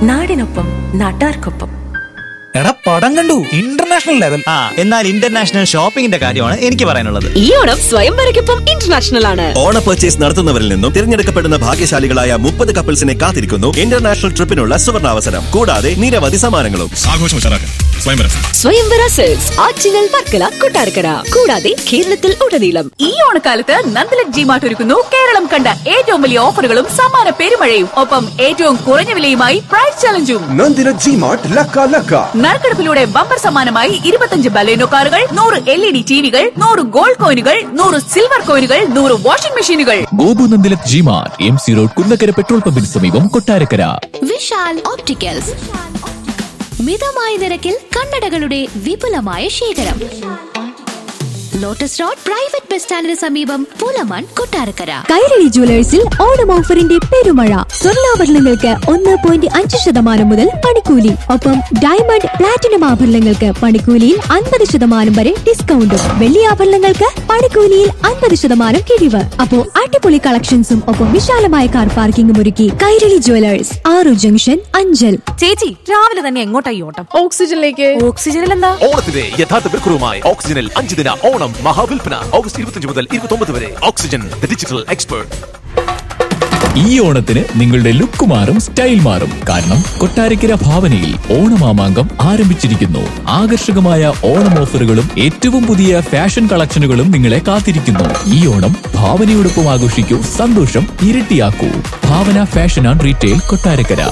നാടിനൊപ്പം നാട്ടാർക്കൊപ്പം എടാ പടം കണ്ടു ഇന്റർനാഷണൽ ലെവൽ ആ എന്നാൽ ഇന്റർനാഷണൽ ഷോപ്പിംഗിന്റെ കാര്യമാണ് എനിക്ക് പറയാനുള്ളത് ഈ ഓണം സ്വയംവരയ്ക്കൊപ്പം ഇന്റർനാഷണൽ ആണ് ഓണ പർച്ചേസ് നടത്തുന്നവരിൽ നിന്നും തിരഞ്ഞെടുക്കപ്പെടുന്ന ഭാഗ്യശാലികളായ മുപ്പത് കപ്പിൾസിനെ കാത്തിരിക്കുന്നു ഇന്റർനാഷണൽ ട്രിപ്പിനുള്ള സുവർണാവസരം കൂടാതെ നിരവധി സമ്മാനങ്ങളും ആഘോഷം ഉഷാറാക്കാൻ സ്വയംവരം സ്വയംവര സെൽസ് ആറ്റിങ്ങൽ വർക്കല കൊട്ടാരക്കര കൂടാതെ കേരളത്തിൽ ഉടനീളം ഈ ഓണക്കാലത്ത് നന്ദലക് ജി മാർട്ട് ഒരുക്കുന്നു കേരളം കണ്ട ഏറ്റവും വലിയ ഓഫറുകളും സമ്മാന പെരുമഴയും ഒപ്പം ഏറ്റവും കുറഞ്ഞ വിലയുമായി പ്രൈസ് ചലഞ്ചും നന്ദിന ജി മാർട്ട് ലക്ക ലക്ക നറുക്കെടുപ്പിലൂടെ ബമ്പർ സമ്മാനമായി ഇരുപത്തഞ്ച് ബലേനോ കാറുകൾ നൂറ് എൽ ഇ ഡി ടിവികൾ നൂറ് ഗോൾഡ് കോയിനുകൾ നൂറ് സിൽവർ കോയിനുകൾ നൂറ് വാഷിംഗ് മെഷീനുകൾ ഗോപുനന്ദിലക് ജിമാർ M C road Kunnakkara petrol പമ്പിന് സമീപം കൊട്ടാരക്കര വിശാൽ ഓപ്റ്റിക്കൽസ് മിതമായ നിരക്കിൽ കണ്ണടകളുടെ വിപുലമായ ശേഖരം ലോട്ടസ് റോഡ് പ്രൈവറ്റ് ബസ് സ്റ്റാൻഡിന് സമീപം പൂലമാൻ കൊട്ടാരക്കര കൈരളി ജുവലേഴ്സിൽ ഓണം ഓഫറിന്റെ പെരുമഴ സ്വർണ്ണാഭരണങ്ങൾക്ക് ഒന്ന് പോയിന്റ് അഞ്ച് ശതമാനം മുതൽ പണിക്കൂലി ഒപ്പം ഡയമണ്ട് പ്ലാറ്റിനം ആഭരണങ്ങൾക്ക് പണിക്കൂലിയിൽ അൻപത് ശതമാനം വരെ ഡിസ്കൗണ്ടും വെള്ളി ആഭരണങ്ങൾക്ക് പണിക്കൂലിയിൽ അൻപത് ശതമാനം കിഴിവ് അപ്പോ അടിപൊളി കളക്ഷൻസും ഒപ്പം വിശാലമായ കാർ പാർക്കിംഗും ഒരുക്കി കൈരളി ജുവലേഴ്സ് ആറു ജംഗ്ഷൻ അഞ്ചൽ ചേച്ചി രാവിലെ തന്നെ എങ്ങോട്ടായി ഓട്ടം ഓക്സിജനിലേക്ക് ഓക്സിജനിൽ എന്താ ഓണത്തിന്റെ യഥാർത്ഥ വിൽക്കുറുമായി ഓക്സിജനിൽ അഞ്ച് ദിന ഓണം മഹാവിൽപ്പന ഓഗസ്റ്റ് ഇരുപത്തിയഞ്ച് മുതൽ ഇരുപത്തി വരെ ഓക്സിജൻ ദ ഡിജിറ്റൽ എക്സ്പേർട്ട് ഈ ഓണത്തിന് നിങ്ങളുടെ ലുക്ക് മാറും സ്റ്റൈൽ മാറും കാരണം കൊട്ടാരക്കര ഭാവനയിൽ ഓണമാമാങ്കം ആരംഭിച്ചിരിക്കുന്നു ആകർഷകമായ ഓണം ഓഫറുകളും ഏറ്റവും പുതിയ ഫാഷൻ കളക്ഷനുകളും നിങ്ങളെ കാത്തിരിക്കുന്നു ഈ ഓണം ഭാവനയോടൊപ്പം ആഘോഷിക്കൂ സന്തോഷം ഇരട്ടിയാക്കൂ Bhavana fashion and retail Kottarakkara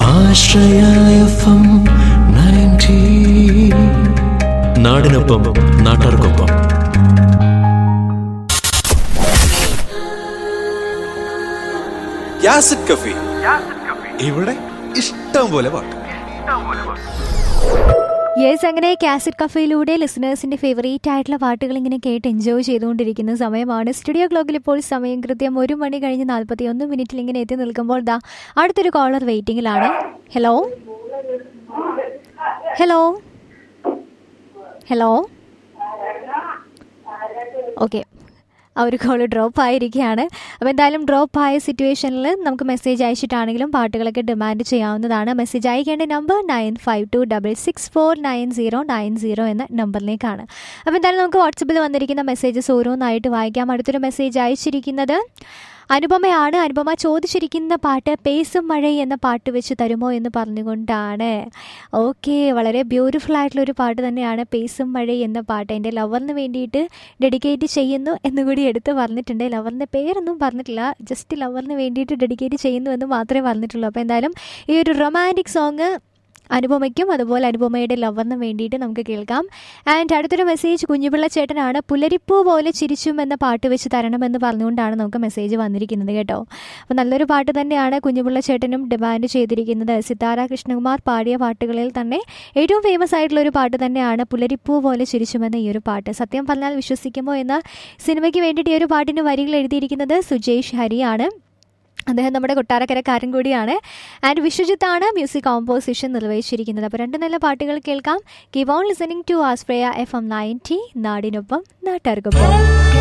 നാടിനൊപ്പം നാട്ടാർക്കൊപ്പം യാസിഡ് കഫി ഇവിടെ ഇഷ്ടം പോലെ പാട്ട് യെസ് അങ്ങനെ കാസറ്റ് കഫയിലൂടെ ലിസണേഴ്സിന്റെ ഫേവറേറ്റ് ആയിട്ടുള്ള പാട്ടുകൾ ഇങ്ങനെ കേട്ട് എൻജോയ് ചെയ്തുകൊണ്ടിരിക്കുന്ന സമയമാണ് സ്റ്റുഡിയോ ക്ലോക്കിൽ ഇപ്പോൾ സമയം കൃത്യം ഒരു മണി കഴിഞ്ഞ് നാൽപ്പത്തി ഒന്ന് മിനിറ്റിൽ ഇങ്ങനെ എത്തി നിൽക്കുമ്പോൾ ദാ അടുത്തൊരു കോളർ വെയിറ്റിംഗിലാണ് ഹലോ ഹലോ ഹലോ ഓക്കെ ആ ഒരു കോൾ ഡ്രോപ്പ് ആയിരിക്കുകയാണ് അപ്പോൾ എന്തായാലും ഡ്രോപ്പ് ആയ സിറ്റുവേഷനിൽ നമുക്ക് മെസ്സേജ് അയച്ചിട്ടാണെങ്കിലും പാട്ടുകളൊക്കെ ഡിമാൻഡ് ചെയ്യാവുന്നതാണ് മെസ്സേജ് അയക്കേണ്ട number nine five two double six four nine zero nine zero എന്ന നമ്പറിലേക്കാണ് അപ്പോൾ എന്തായാലും നമുക്ക് വാട്സപ്പിൽ വന്നിരിക്കുന്ന മെസ്സേജസ് ഓരോന്നായിട്ട് വായിക്കാം അടുത്തൊരു മെസ്സേജ് അയച്ചിരിക്കുന്നത് അനുപമയാണ് അനുപമ ചോദിച്ചിരിക്കുന്ന പാട്ട് പേസും മഴ എന്ന പാട്ട് വെച്ച് തരുമോ എന്ന് പറഞ്ഞുകൊണ്ടാണ് ഓക്കെ വളരെ ബ്യൂട്ടിഫുൾ ആയിട്ടുള്ള ഒരു പാട്ട് തന്നെയാണ് പേസും മഴ എന്ന പാട്ട് എൻ്റെ ലവറിന് വേണ്ടിയിട്ട് ഡെഡിക്കേറ്റ് ചെയ്യുന്നു എന്നുകൂടി എടുത്ത് പറഞ്ഞിട്ടുണ്ട് ലവറിൻ്റെ പേരൊന്നും പറഞ്ഞിട്ടില്ല ജസ്റ്റ് ലവറിന് വേണ്ടിയിട്ട് ഡെഡിക്കേറ്റ് ചെയ്യുന്നു എന്ന് മാത്രമേ പറഞ്ഞിട്ടുള്ളൂ അപ്പോൾ എന്തായാലും ഈ ഒരു റൊമാൻറ്റിക് സോങ് അനുപമയ്ക്കും അതുപോലെ അനുപമയുടെ ലവറിനും വേണ്ടിയിട്ട് നമുക്ക് കേൾക്കാം ആൻഡ് അടുത്തൊരു മെസ്സേജ് കുഞ്ഞുപിള്ള ചേട്ടനാണ് പുലരിപ്പൂ പോലെ ചിരിച്ചും എന്ന പാട്ട് വെച്ച് തരണമെന്ന് പറഞ്ഞുകൊണ്ടാണ് നമുക്ക് മെസ്സേജ് വന്നിരിക്കുന്നത് കേട്ടോ അപ്പോൾ നല്ലൊരു പാട്ട് തന്നെയാണ് കുഞ്ഞുപിള്ള ചേട്ടനും ഡിമാൻഡ് ചെയ്തിരിക്കുന്നത് സിത്താര കൃഷ്ണകുമാർ പാടിയ പാട്ടുകളിൽ തന്നെ ഏറ്റവും ഫേമസ് ആയിട്ടുള്ള ഒരു പാട്ട് തന്നെയാണ് പുലരിപ്പൂ പോലെ ചിരിച്ചുമെന്ന ഈ ഒരു പാട്ട് സത്യം പറഞ്ഞാൽ വിശ്വസിക്കുമോ എന്ന സിനിമയ്ക്ക് വേണ്ടിയിട്ട് ഈ ഒരു പാട്ടിന് വരികൾ എഴുതിയിരിക്കുന്നത് സുജേഷ് ഹരിയാണ് അദ്ദേഹം നമ്മുടെ കൊട്ടാരക്കരക്കാരൻ കൂടിയാണ് ആൻഡ് വിശ്വജിത്താണ് മ്യൂസിക് കോമ്പോസിഷൻ നിർവഹിച്ചിരിക്കുന്നത് അപ്പോൾ രണ്ട് നല്ല പാട്ടുകൾ കേൾക്കാം കീപ് ഓൺ ലിസണിങ് ടു ആസ്പ്രയ എഫ് എം നയൻറ്റി നാടിനൊപ്പം നാട്ടുകാർക്കൊപ്പം